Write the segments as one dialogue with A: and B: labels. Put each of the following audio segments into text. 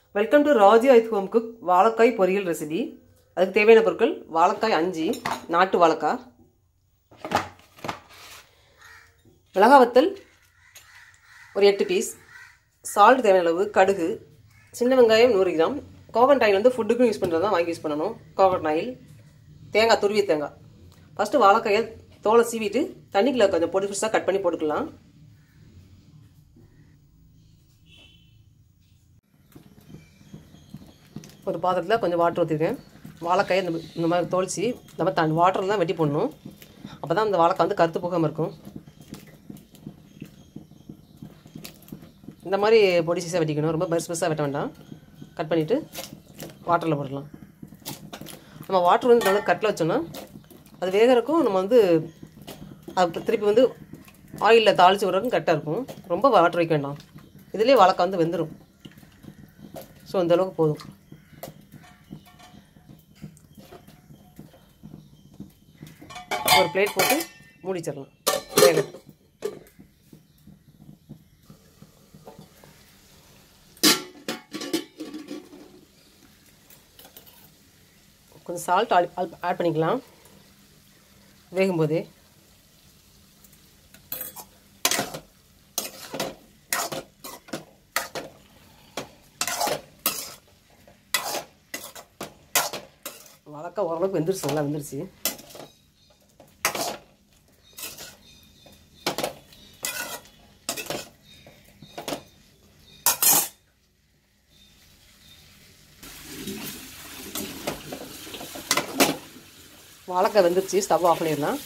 A: welcome to Raji ஐத் home cook வாழைக்காய் பொரியல் ரெசிபி அதுக்கு தேவையான பொருட்கள் வாழைக்காய் அஞ்சு நாட்டு வாழைக்காய் மிளகா வத்தல் ஒரு எட்டு பீஸ் சால்ட் தேவையான அளவு கடுகு சின்ன வெங்காயம் நூறு கிராம் கோகன் ஆயில் வந்து ஃபுட்டுக்கும் யூஸ் பண்ணுறது தான் வாங்கி யூஸ் பண்ணணும் கோகன் ஆயில் தேங்காய் துருவிய தேங்காய் ஃபஸ்ட்டு வாழைக்காயை தோலை சீவிட்டு தண்ணிக்குள்ள கொஞ்சம் பொடி புதுசாக கட் பண்ணி போட்டுக்கலாம் ஒரு பாத்திரத்தில் கொஞ்சம் வாட்டர் ஊற்றிருக்கேன் வாழைக்காயை இந்த இந்த மாதிரி தோல்ச்சி நம்ம தன் வாட்டரில் தான் வெட்டி போடணும் அப்போ தான் அந்த வாழைக்காய் வந்து கருத்து போகாமல் இருக்கும் இந்த மாதிரி பொடி சீஸாக வெட்டிக்கணும் ரொம்ப பெருசு பெருசாக வெட்ட வேண்டாம் கட் பண்ணிவிட்டு வாட்டரில் போடலாம் நம்ம வாட்டர் வந்து நல்லா கட்டில் வச்சோன்னா அது வேகிறக்கும் நம்ம வந்து அது திருப்பி வந்து ஆயிலில் தாளித்து விட்றதுக்கும் கரெக்டாக இருக்கும் ரொம்ப வாட்டர் வைக்க வேண்டாம் இதுலேயே வாழைக்காய் வந்து வெந்துடும் ஸோ இந்த அளவுக்கு போதும் ஒரு பிளேட் போட்டு மூடிச்சிடலாம் வேக கொஞ்சம் சால்ட் ஆட் பண்ணிக்கலாம் வேகும்போதே வாழைக்காய் ஓரளவுக்கு வெந்துருச்சு நல்லா வெந்துருச்சு வாழைக்காய் வெந்துருச்சு ஸ்டவ் ஆஃப் பண்ணிடலாம்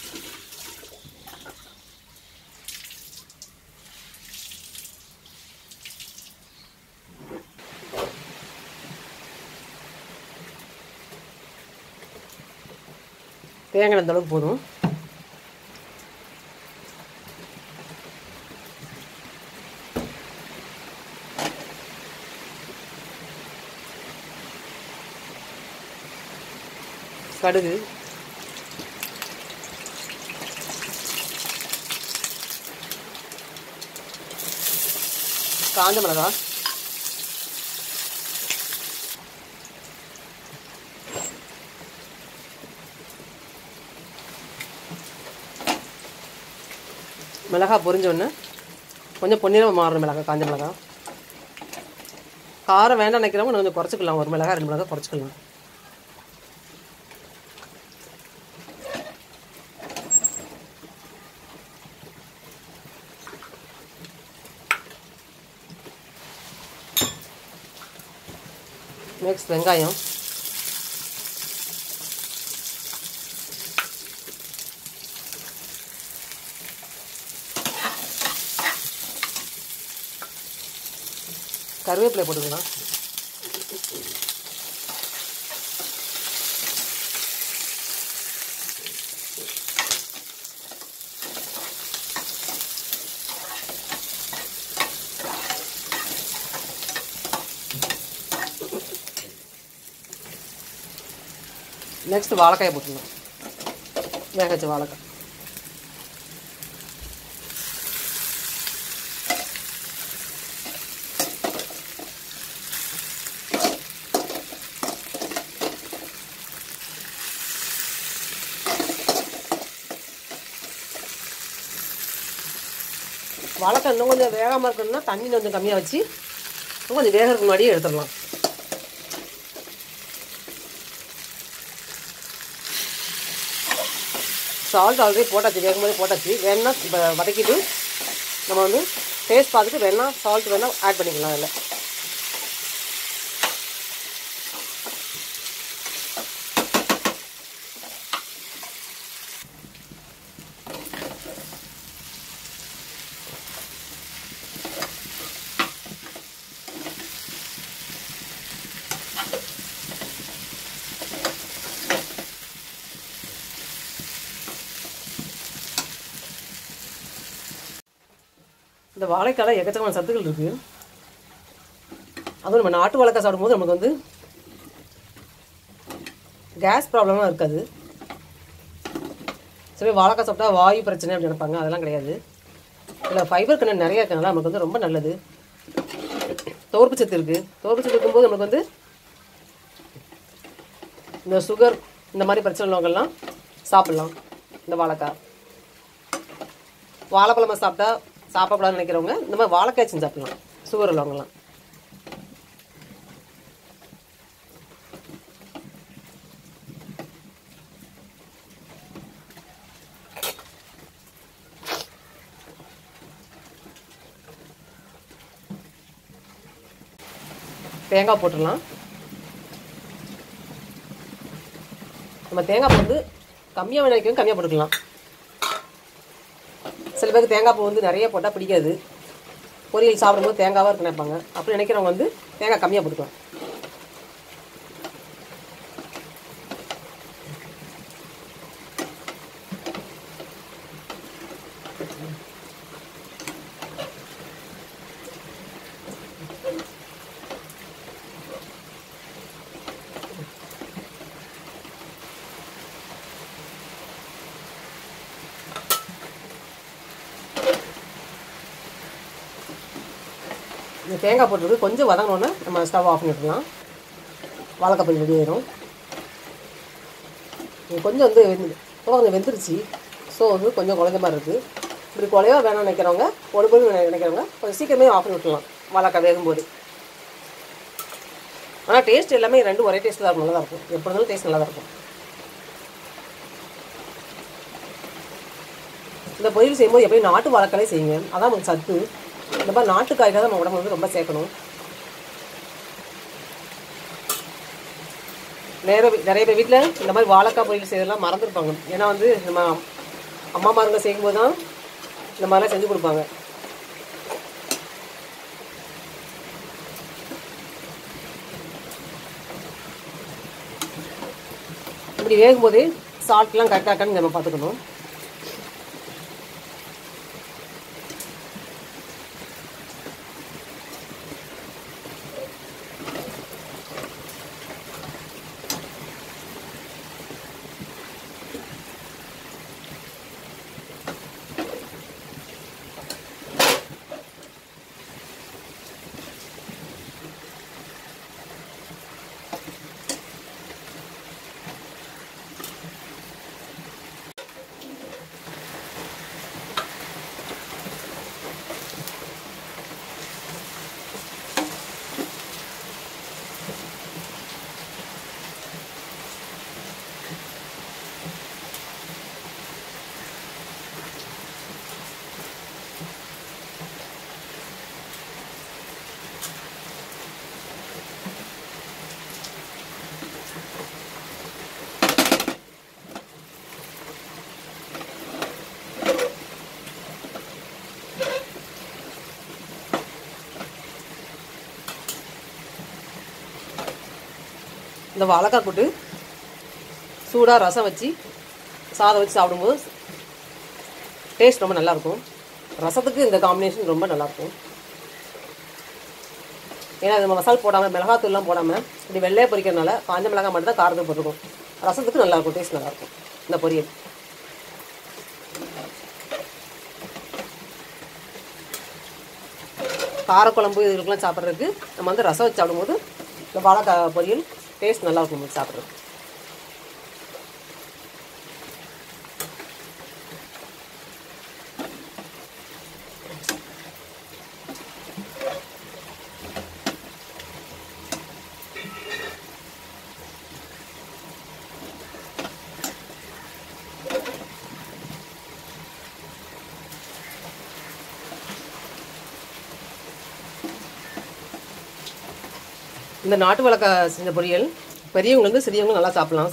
A: தேங்காய் அந்த அளவுக்கு போதும் கடுகு காஞ்ச மிளகா மிளகா பொரிஞ்சோடனே கொஞ்சம் பொன்னிறம் மாறுற மிளகா காஞ்ச மிளகா காரம் வேண்டாம் நினைக்கிறவங்க கொஞ்சம் குறைச்சிக்கலாம் ஒரு மிளகா ரெண்டு மிளகா குறைச்சிக்கலாம் நெக்ஸ்ட் வெங்காயம் கருவேப்பிலை போட்டுக்கலாம் நெக்ஸ்ட் வாழைக்காயை போட்டுடலாம் வேக வச்ச வாழைக்காய் வாழைக்காய் இன்னும் கொஞ்சம் வேகாமல் இருக்கணும்னா தண்ணி கொஞ்சம் கம்மியாக வச்சு இன்னும் கொஞ்சம் வேகிறதுக்கு முன்னாடியே எடுத்துடலாம் சால்ட் ஆல்ரெடி போட்டாச்சு வேகும்போது போட்டாச்சு வேணா இப்போ வதக்கிட்டு நம்ம வந்து டேஸ்ட் பார்த்துட்டு வேணா சால்ட் வேணால் ஆட் பண்ணிக்கலாம் அதில் இந்த வாழைக்காயில் எக்கச்சக்கமான சத்துக்கள் இருக்குது அதுவும் நம்ம நாட்டு வாழைக்காய் சாப்பிடும்போது நமக்கு வந்து கேஸ் ப்ராப்ளம்லாம் இருக்காது சரி வாழைக்காய் சாப்பிட்டா வாயு பிரச்சனை அப்படி நினைப்பாங்க அதெல்லாம் கிடையாது இதில் ஃபைபர் கண்ணு நிறைய இருக்கனால நமக்கு வந்து ரொம்ப நல்லது துவர்ப்பு சத்து இருக்குது துவர்ப்பு சத்து இருக்கும்போது நமக்கு வந்து இந்த சுகர் இந்த மாதிரி பிரச்சனை உள்ளவங்கெல்லாம் சாப்பிட்லாம் இந்த வாழைக்காய் வாழைப்பழமா சாப்பிட்டா சாப்பிடக்கூடாதுன்னு நினைக்கிறவங்க இந்த மாதிரி வாழைக்காய் செஞ்சு சாப்பிடலாம் சுகர் உள்ளவங்கலாம் தேங்காய் போட்டுடலாம் நம்ம தேங்காய் பூ வந்து கம்மியாக நினைக்கவும் கம்மியாக போட்டுக்கலாம் சில பேருக்கு தேங்காய் பூ வந்து நிறைய போட்டால் பிடிக்காது பொரியல் சாப்பிடும்போது தேங்காவாக இருக்கு நினைப்பாங்க அப்படி நினைக்கிறவங்க வந்து தேங்காய் கம்மியாக போட்டுக்கலாம் இந்த தேங்காய் போட்டுருக்கு கொஞ்சம் வதங்கினோன்னே நம்ம ஸ்டவ் ஆஃப் பண்ணிடலாம் வாழைக்காய் பொரியல் ரெடி ஆயிரும் இது கொஞ்சம் வந்து வெந்து இப்போ கொஞ்சம் வெந்துருச்சு ஸோ வந்து கொஞ்சம் குழஞ்ச மாதிரி இருக்குது இப்படி குழையோ வேணும்னு நினைக்கிறவங்க ஒரு பொருள் நினைக்கிறவங்க கொஞ்சம் சீக்கிரமே ஆஃப் பண்ணி விட்டுலாம் வாழைக்காய் வேகும்போது ஆனால் டேஸ்ட் எல்லாமே ரெண்டும் ஒரே டேஸ்ட் தான் இருக்கும் நல்லா தான் இருக்கும் எப்படி இருந்தாலும் டேஸ்ட் நல்லா தான் இருக்கும் இந்த பொரியல் செய்யும்போது எப்பயும் நாட்டு வாழைக்காலே செய்யுங்க அதான் உங்களுக்கு சத்து இந்த மாதிரி நாட்டு காய்கள் தான் நம்ம உடம்பு வந்து ரொம்ப சேர்க்கணும் நிறைய பேர் நிறைய பேர் வீட்டில் இந்த மாதிரி வாழைக்காய் பொரியல் செய்யறதெல்லாம் மறந்துருப்பாங்க ஏன்னா வந்து நம்ம அம்மாமாருங்க செய்யும்போது தான் இந்த மாதிரிலாம் செஞ்சு கொடுப்பாங்க இப்படி வேகும்போதே சால்ட்லாம் கரெக்டாக இருக்கான்னு நம்ம பார்த்துக்கணும் இந்த வாழைக்காய் போட்டு சூடாக ரசம் வச்சு சாதம் வச்சு சாப்பிடும்போது டேஸ்ட் ரொம்ப நல்லாயிருக்கும் ரசத்துக்கு இந்த காம்பினேஷன் ரொம்ப நல்லாயிருக்கும் ஏன்னா இது மசால் போடாமல் மிளகாத்தூள்லாம் போடாமல் இப்படி வெள்ளையை பொரிக்கிறதுனால காஞ்ச மிளகாய் மட்டும் தான் காரத்துக்கு போட்டிருக்கும் ரசத்துக்கு நல்லாயிருக்கும் டேஸ்ட் நல்லாயிருக்கும் இந்த பொரியல் காரக்குழம்பு இதுக்கெல்லாம் சாப்பிட்றதுக்கு நம்ம வந்து ரசம் வச்சு சாப்பிடும்போது இந்த வாழைக்காய் பொரியல் டேஸ்ட் நல்லா இருக்கும் நமக்கு சாப்பிட்றது இந்த நாட்டு வழக்காய் செஞ்ச பொரியல் பெரியவங்க வந்து சிறியவங்க நல்லா சாப்பிடலாம்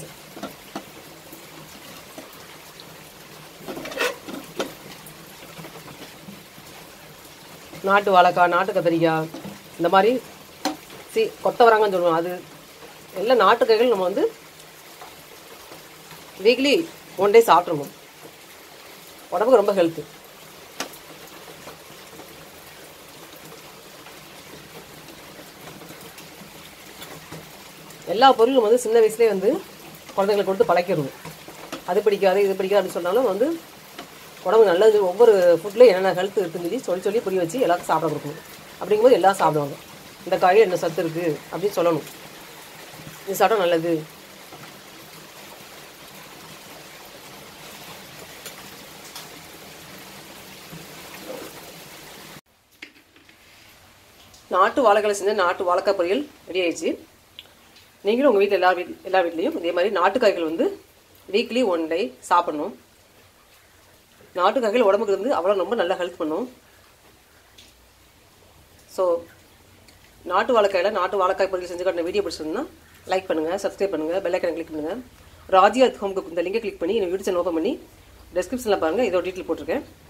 A: நாட்டு வாழைக்காய் நாட்டு கத்திரிக்காய் இந்த மாதிரி சி கொத்தவரங்கன்னு சொல்லுவோம் அது எல்லாம் நாட்டு காய்கள் நம்ம வந்து வீக்லி ஒன் டே சாப்பிட்ருவோம் உடம்புக்கு ரொம்ப ஹெல்த்து எல்லா பொருளும் வந்து சின்ன வயசுலேயே வந்து குழந்தைங்களுக்கு கொடுத்து பழக்கிடணும் அது பிடிக்காது இது பிடிக்காது அப்படின்னு சொன்னாலும் வந்து உடம்பு நல்லது ஒவ்வொரு ஃபுட்லேயும் என்னென்ன ஹெல்த் இருக்குன்னு சொல்லி சொல்லி சொல்லி புரிய வச்சு எல்லாருக்கும் சாப்பிட கொடுக்கணும் அப்படிங்கும்போது எல்லாம் சாப்பிடுவாங்க இந்த காயில் என்ன சத்து இருக்குது அப்படின்னு சொல்லணும் இது சாப்பிட்டா நல்லது நாட்டு வாழைக்காய் செஞ்ச நாட்டு வாழைக்காய் பொரியல் ரெடி ஆயிடுச்சு நீங்களும் உங்கள் வீட்டில் எல்லா வீட் எல்லா வீட்லேயும் இதே மாதிரி நாட்டு காய்கள் வந்து வீக்லி ஒன் டே சாப்பிடணும் நாட்டு காய்கள் உடம்புக்கு வந்து அவ்வளோ ரொம்ப நல்லா ஹெல்ப் பண்ணும் ஸோ நாட்டு வாழைக்காயில் நாட்டு வாழைக்காய் பொரியல் செஞ்சு காட்டின வீடியோ பிடிச்சிருந்தா லைக் பண்ணுங்கள் சப்ஸ்கிரைப் பண்ணுங்கள் பெல்லைக்கனை கிளிக் பண்ணுங்கள் ராஜி அத் ஹோம் குக் இந்த லிங்கை கிளிக் பண்ணி என்னோட யூடியூப் சேனல் ஓப்பன் பண்ணி டெஸ்கிரிப்ஷனில் பாருங்கள் இதோட டீட்டெயில் போட்டிருக்கேன்